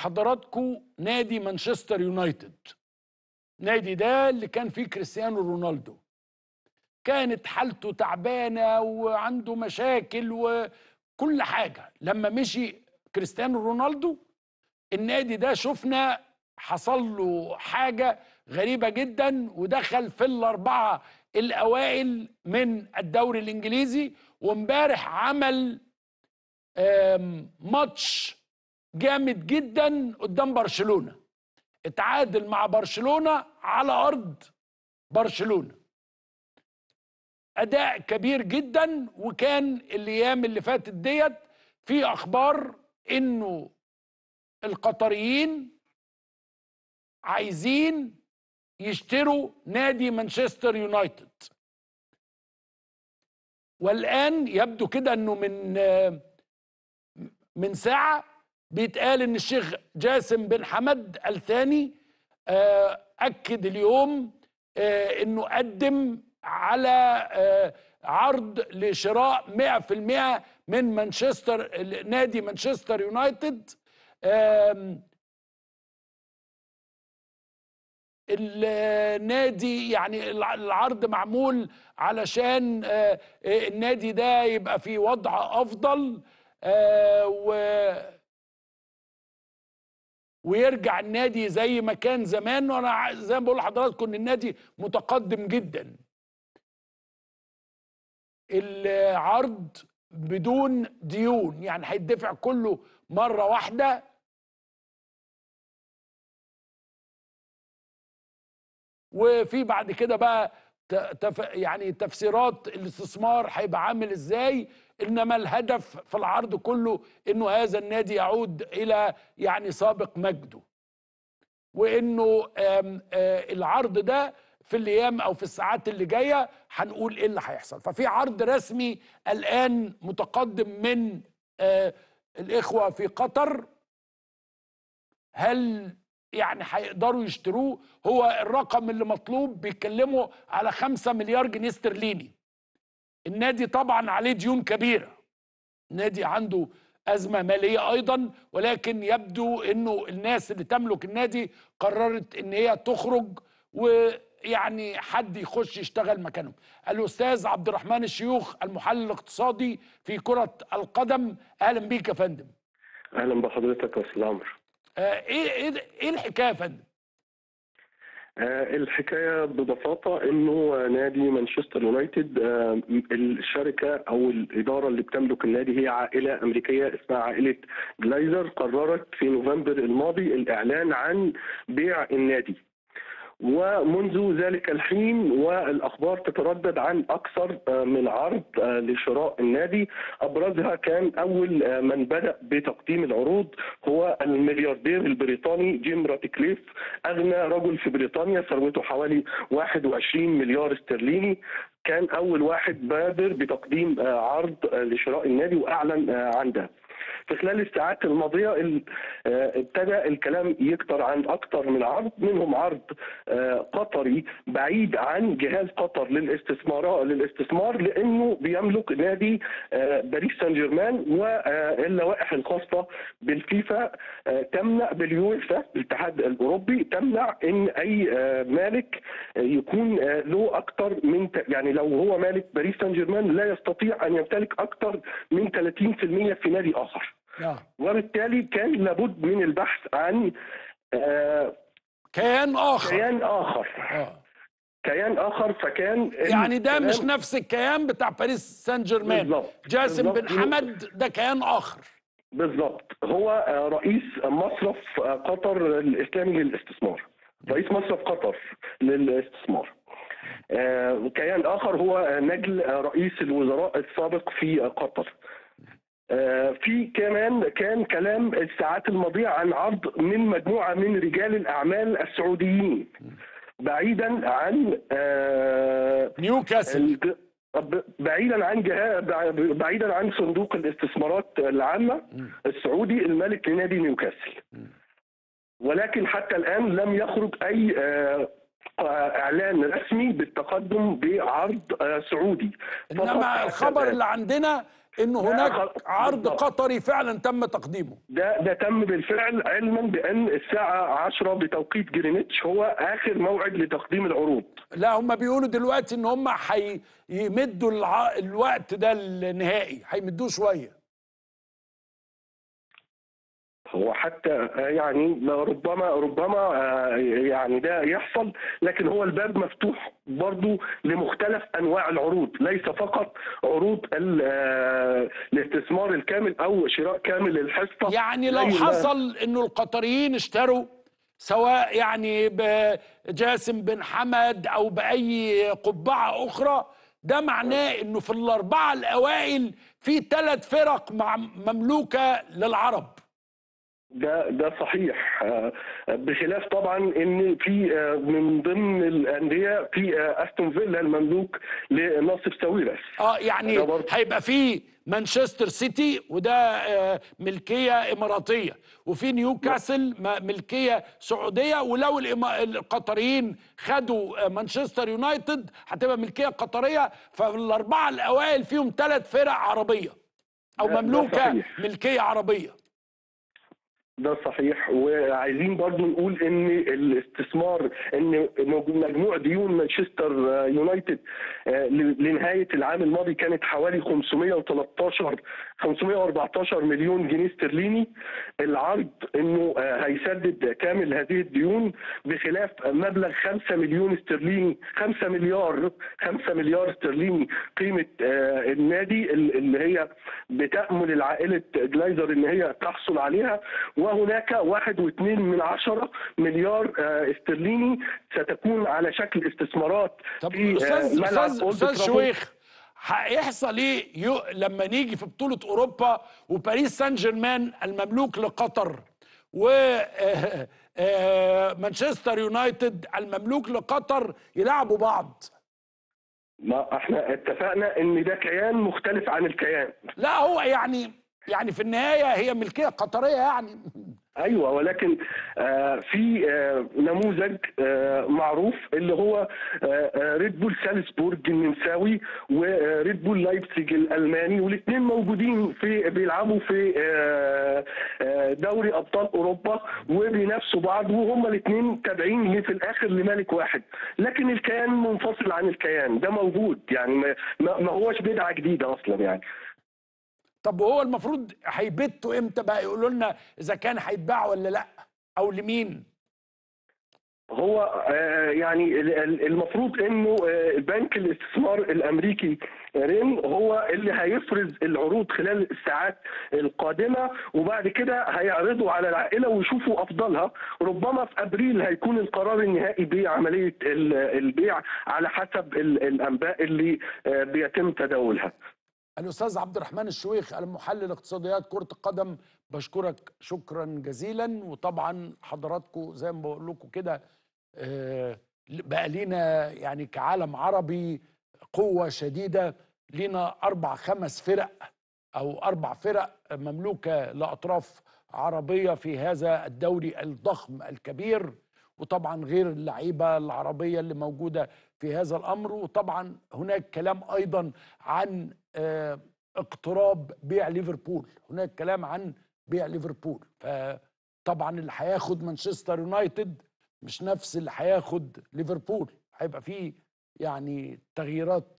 حضراتكم نادي مانشستر يونايتد نادي ده اللي كان فيه كريستيانو رونالدو كانت حالته تعبانه وعنده مشاكل وكل حاجه لما مشي كريستيانو رونالدو النادي ده شفنا حصل له حاجه غريبه جدا ودخل في الاربعه الاوائل من الدوري الانجليزي وامبارح عمل آم، ماتش جامد جدا قدام برشلونه اتعادل مع برشلونه على ارض برشلونه اداء كبير جدا وكان الايام اللي فاتت ديت في اخبار انه القطريين عايزين يشتروا نادي مانشستر يونايتد والان يبدو كده انه من آه، من ساعه بيتقال ان الشيخ جاسم بن حمد الثاني آه، اكد اليوم آه، انه قدم على آه، عرض لشراء 100% من مانشستر نادي مانشستر يونايتد آم، النادي يعني الع- العرض معمول علشان آه، آه، النادي ده يبقى في وضع افضل آه، و ويرجع النادي زي ما كان زمان وانا ع- زي ما بقول لحضراتكم ان النادي متقدم جدا العرض بدون ديون يعني هيدفع كله مره واحده وفي بعد كده بقى ت- تف يعني تفسيرات الاستثمار هيبقى عامل ازاي انما الهدف في العرض كله انه هذا النادي يعود الى يعني سابق مجده وانه آم، آه، العرض ده في الايام او في الساعات اللي جايه هنقول ايه اللي هيحصل ففي عرض رسمي الان متقدم من آه، الاخوه في قطر هل يعني هيقدروا يشتروه هو الرقم اللي مطلوب بيتكلموا على خمسة مليار جنيه استرليني النادي طبعا عليه ديون كبيرة النادي عنده أزمة مالية أيضا ولكن يبدو أنه الناس اللي تملك النادي قررت أن هي تخرج ويعني حد يخش يشتغل مكانهم الأستاذ عبد الرحمن الشيوخ المحلل الاقتصادي في كرة القدم أهلا بيك يا فندم اهلا بحضرتك يا استاذ عمرو آه، ايه ايه ايه الحكايه يا فندم؟ آه، الحكايه ببساطه انه نادي مانشستر يونايتد آه، الشركه او الاداره اللي بتملك النادي هي عائله امريكيه اسمها عائله جلايزر قررت في نوفمبر الماضي الاعلان عن بيع النادي ومنذ ذلك الحين والاخبار تتردد عن اكثر آه، من عرض آه، لشراء النادي ابرزها كان اول آه، من بدا بتقديم العروض هو الملياردير البريطاني جيم راتكليف اغنى رجل في بريطانيا ثروته حوالي 21 مليار استرليني كان اول واحد بادر بتقديم آه، عرض آه، لشراء النادي واعلن آه، عن ده في خلال الساعات الماضيه ال- آه، ابتدى الكلام يكتر عن اكثر من عرض منهم عرض آه، قطري بعيد عن جهاز قطر للاستثمار للاستثمار لانه بيملك نادي آه، باريس سان جيرمان واللوائح الخاصه بالفيفا آه، تمنع باليوفا الاتحاد الاوروبي تمنع ان اي آه، مالك آه، يكون آه، له اكثر من ت- يعني لو هو مالك باريس سان جيرمان لا يستطيع ان يمتلك اكثر من 30% في نادي اخر آه. وبالتالي كان لابد من البحث عن آه، كيان اخر كيان اخر آه. كيان اخر فكان يعني ده مش الكلام- نفس الكيان بتاع باريس سان جيرمان بالظبط. جاسم بن بالظبط. حمد ده كيان اخر بالظبط هو آه، رئيس مصرف آه، قطر الاسلامي للاستثمار رئيس مصرف قطر للاستثمار آه، كيان اخر هو نجل آه، رئيس الوزراء السابق في آه، قطر آه، في كمان كان كلام الساعات الماضيه عن عرض من مجموعه من رجال الاعمال السعوديين بعيدا عن آه، نيوكاسل الج- ب- بعيدا عن جهة بعيدا عن صندوق الاستثمارات العامة السعودي المالك لنادي نيوكاسل ولكن حتى الآن لم يخرج أي آه، اعلان رسمي بالتقدم بعرض آه، سعودي فقط انما حتى الخبر الآن. اللي عندنا انه لا، هناك خل- عرض بالضبط. قطري فعلا تم تقديمه ده ده تم بالفعل علما بان الساعه 10 بتوقيت جرينتش هو اخر موعد لتقديم العروض لا هم بيقولوا دلوقتي ان هم هيمدوا الع... الوقت ده النهائي هيمدوه شويه هو حتى آه، يعني ربما ربما آه، يعني ده يحصل لكن هو الباب مفتوح برضو لمختلف انواع العروض ليس فقط عروض ال- آه، الاستثمار الكامل او شراء كامل الحصه يعني لو زي ما- حصل انه القطريين اشتروا سواء يعني بجاسم بن حمد او باي قبعه اخرى ده معناه انه في الاربعه الاوائل في ثلاث فرق مع مملوكه للعرب ده ده صحيح آه، بخلاف طبعا ان في آه، من ضمن الانديه في آه، استون فيلا المملوك لناصف ساويرس اه يعني ده برضه. هيبقى في مانشستر سيتي وده آه، ملكيه اماراتيه وفي نيوكاسل م- ملكيه سعوديه ولو الإما- القطريين خدوا آه، مانشستر يونايتد هتبقى ملكيه قطريه فالاربعه الاوائل فيهم ثلاث فرق عربيه او ده- ده مملوكه صحيح. ملكيه عربيه ده صحيح وعايزين برضو نقول ان الاستثمار ان مجموع ديون مانشستر يونايتد آه، لنهايه العام الماضي كانت حوالي 513 514 مليون جنيه استرليني العرض انه آه، هيسدد كامل هذه الديون بخلاف مبلغ 5 مليون استرليني 5 مليار 5 مليار استرليني قيمه آه، النادي اللي هي بتأمل العائلة جلايزر ان هي تحصل عليها وهناك واحد واثنين من عشرة مليار آه، استرليني ستكون على شكل استثمارات طب في آه، استاذ ملعب استاذ أولد استاذ ترافورد. شويخ هيحصل ايه يو لما نيجي في بطوله اوروبا وباريس سان جيرمان المملوك لقطر و آه، آه، مانشستر يونايتد المملوك لقطر يلعبوا بعض ما احنا اتفقنا ان ده كيان مختلف عن الكيان لا هو يعني يعني في النهايه هي ملكيه قطريه يعني ايوه ولكن آه، في آه، نموذج آه، معروف اللي هو آه، آه، ريد بول سالزبورج النمساوي وريد بول لايبزيج الالماني والاثنين موجودين في بيلعبوا في آه، آه، دوري ابطال اوروبا وبينافسوا بعض وهما الاثنين تابعين في الاخر لملك واحد لكن الكيان منفصل عن الكيان ده موجود يعني ما ما ما هوش بدعه جديده اصلا يعني طب وهو المفروض هيبتوا امتى بقى يقولوا لنا اذا كان هيتباع ولا لا او لمين هو آه، يعني ال- ال- المفروض انه آه، بنك الاستثمار الامريكي رين هو اللي هيفرز العروض خلال الساعات القادمه وبعد كده هيعرضوا على العائله ويشوفوا افضلها ربما في ابريل هيكون القرار النهائي بعمليه ال- البيع على حسب ال- الانباء اللي آه، بيتم تداولها الاستاذ عبد الرحمن الشويخ المحلل اقتصاديات كره القدم بشكرك شكرا جزيلا وطبعا حضراتكم زي ما بقول لكم كده آه، بقى لينا يعني كعالم عربي قوه شديده لينا اربع خمس فرق او اربع فرق مملوكه لاطراف عربيه في هذا الدوري الضخم الكبير وطبعا غير اللعيبه العربيه اللي موجوده في هذا الامر وطبعا هناك كلام ايضا عن آه، اقتراب بيع ليفربول هناك كلام عن بيع ليفربول فطبعا اللي هياخد مانشستر يونايتد مش نفس اللي هياخد ليفربول هيبقى فيه يعني تغييرات